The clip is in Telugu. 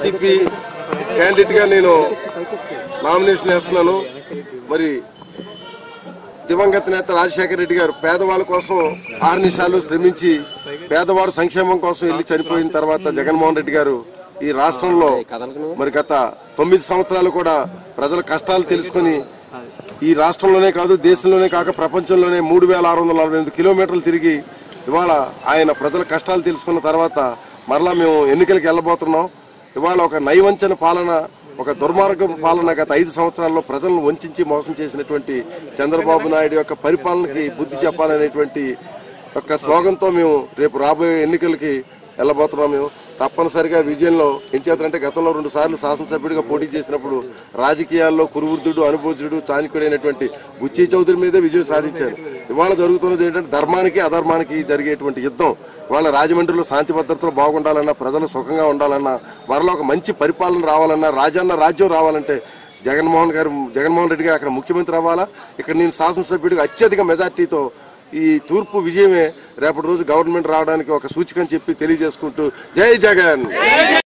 వైసీపీ క్యాండిడేట్ గా నేను నామినేషన్ వేస్తున్నాను మరి దివంగత నేత రాజశేఖర రెడ్డి గారు పేదవాళ్ళ కోసం ఆరు నిమిషాలు శ్రమించి పేదవాడు సంక్షేమం కోసం వెళ్ళి చనిపోయిన తర్వాత జగన్మోహన్ రెడ్డి గారు ఈ రాష్ట్రంలో మరి గత తొమ్మిది సంవత్సరాలు కూడా ప్రజల కష్టాలు తెలుసుకుని ఈ రాష్ట్రంలోనే కాదు దేశంలోనే కాక ప్రపంచంలోనే మూడు వేల ఆరు వందల నలభై ఎనిమిది కిలోమీటర్లు తిరిగి ఇవాళ ఆయన ప్రజల కష్టాలు తెలుసుకున్న తర్వాత మరలా మేము ఎన్నికలకు వెళ్ళబోతున్నాం ఇవాళ ఒక నైవంచన పాలన ఒక దుర్మార్గం పాలన గత ఐదు సంవత్సరాల్లో ప్రజలను వంచి మోసం చేసినటువంటి చంద్రబాబు నాయుడు యొక్క పరిపాలనకి బుద్ధి చెప్పాలనేటువంటి ఒక స్లోగన్తో మేము రేపు రాబోయే ఎన్నికలకి వెళ్ళబోతున్నాం మేము తప్పనిసరిగా విజయంలో ఏం చేస్తారంటే గతంలో రెండు సార్లు శాసనసభ్యుడిగా పోటీ చేసినప్పుడు రాజకీయాల్లో కురువృద్ధుడు అనుభూతుడు చాణికుడైనటువంటి బుచ్చి చౌదరి మీదే విజయం సాధించారు ఇవాళ జరుగుతున్నది ఏంటంటే ధర్మానికి అధర్మానికి జరిగేటువంటి యుద్ధం ఇవాళ రాజమండ్రిలో శాంతి భద్రతలు బాగుండాలన్నా ప్రజలు సుఖంగా ఉండాలన్నా మరలా ఒక మంచి పరిపాలన రావాలన్నా రాజన్న రాజ్యం రావాలంటే జగన్మోహన్ గారు జగన్మోహన్ రెడ్డి గారు అక్కడ ముఖ్యమంత్రి అవ్వాలా ఇక్కడ నేను శాసనసభ్యుడిగా అత్యధిక మెజార్టీతో ఈ తూర్పు విజయమే రేపటి రోజు గవర్నమెంట్ రావడానికి ఒక సూచిక అని చెప్పి తెలియజేసుకుంటూ జై జగన్